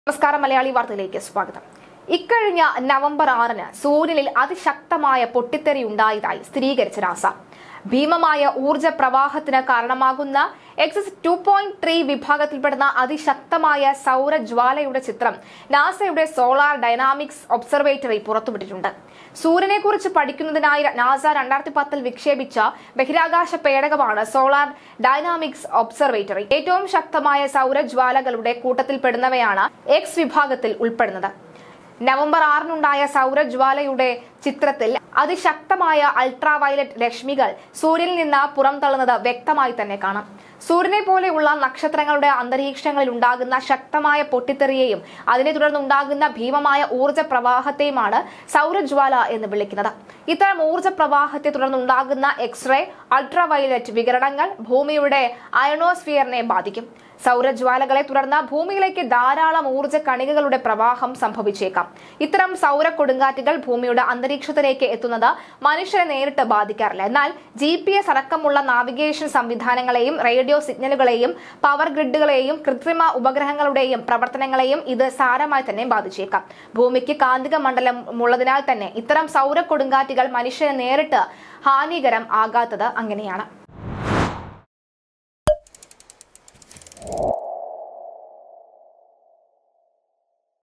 നമസ്കാരം മലയാളി വാർത്തയിലേക്ക് സ്വാഗതം ഇക്കഴിഞ്ഞ നവംബർ ആറിന് സൂര്യനിൽ അതിശക്തമായ പൊട്ടിത്തെറി ഉണ്ടായതായി സ്ഥിരീകരിച്ച നാസ ഭീമമായ ഊർജ പ്രവാഹത്തിന് കാരണമാകുന്ന എക്സസ് ടു പോയിന്റ് ത്രീ വിഭാഗത്തിൽപ്പെടുന്ന അതിശക്തമായ സൗരജ്വാലയുടെ ചിത്രം നാസയുടെ സോളാർ ഡൈനാമിക്സ് ഒബ്സർവേറ്ററി പുറത്തുവിട്ടിട്ടുണ്ട് സൂര്യനെ കുറിച്ച് പഠിക്കുന്നതിനായി നാസ രണ്ടായിരത്തി പത്തിൽ വിക്ഷേപിച്ച ബഹിരാകാശ പേടകമാണ് സോളാർ ഡൈനാമിക്സ് ഒബ്സർവേറ്ററി ഏറ്റവും ശക്തമായ സൗരജ്വാലകളുടെ കൂട്ടത്തിൽപ്പെടുന്നവയാണ് എക്സ് വിഭാഗത്തിൽ ഉൾപ്പെടുന്നത് നവംബർ ആറിനുണ്ടായ സൗരജ്വാലയുടെ ചിത്രത്തിൽ അതിശക്തമായ അൾട്രാവയലറ്റ് രശ്മികൾ സൂര്യനിൽ നിന്ന് പുറംതള്ളുന്നത് വ്യക്തമായി തന്നെ കാണാം സൂര്യനെ പോലെയുള്ള നക്ഷത്രങ്ങളുടെ അന്തരീക്ഷങ്ങളിൽ ഉണ്ടാകുന്ന ശക്തമായ പൊട്ടിത്തെറിയെയും അതിനെ തുടർന്നുണ്ടാകുന്ന ഭീമമായ ഊർജ പ്രവാഹത്തെയുമാണ് സൗരജ്വാല എന്ന് വിളിക്കുന്നത് ഇത്തരം ഊർജ പ്രവാഹത്തെ തുടർന്നുണ്ടാകുന്ന എക്സ്റേ അൾട്രാവയലറ്റ് വികിരണങ്ങൾ ഭൂമിയുടെ അയണോസ്ഫിയറിനെ ബാധിക്കും സൗരജ്വാലകളെ തുടർന്ന് ഭൂമിയിലേക്ക് ധാരാളം ഊർജ്ജ കണികകളുടെ പ്രവാഹം സംഭവിച്ചേക്കാം ഇത്തരം സൗര കൊടുങ്കാറ്റുകൾ ഭൂമിയുടെ അന്തരീക്ഷത്തിലേക്ക് എത്തുന്നത് മനുഷ്യരെ നേരിട്ട് ബാധിക്കാറില്ല എന്നാൽ ജി പി എസ് അടക്കമുള്ള നാവിഗേഷൻ സംവിധാനങ്ങളെയും റേഡിയോ സിഗ്നലുകളെയും പവർ ഗ്രിഡുകളെയും കൃത്രിമ ഉപഗ്രഹങ്ങളുടെയും പ്രവർത്തനങ്ങളെയും ഇത് സാരമായി തന്നെ ബാധിച്ചേക്കാം ഭൂമിക്ക് കാന്തിക മണ്ഡലം ഉള്ളതിനാൽ തന്നെ ഇത്തരം സൗര കൊടുങ്കാറ്റുകൾ മനുഷ്യരെ നേരിട്ട് ഹാനികരം ആകാത്തത് അങ്ങനെയാണ്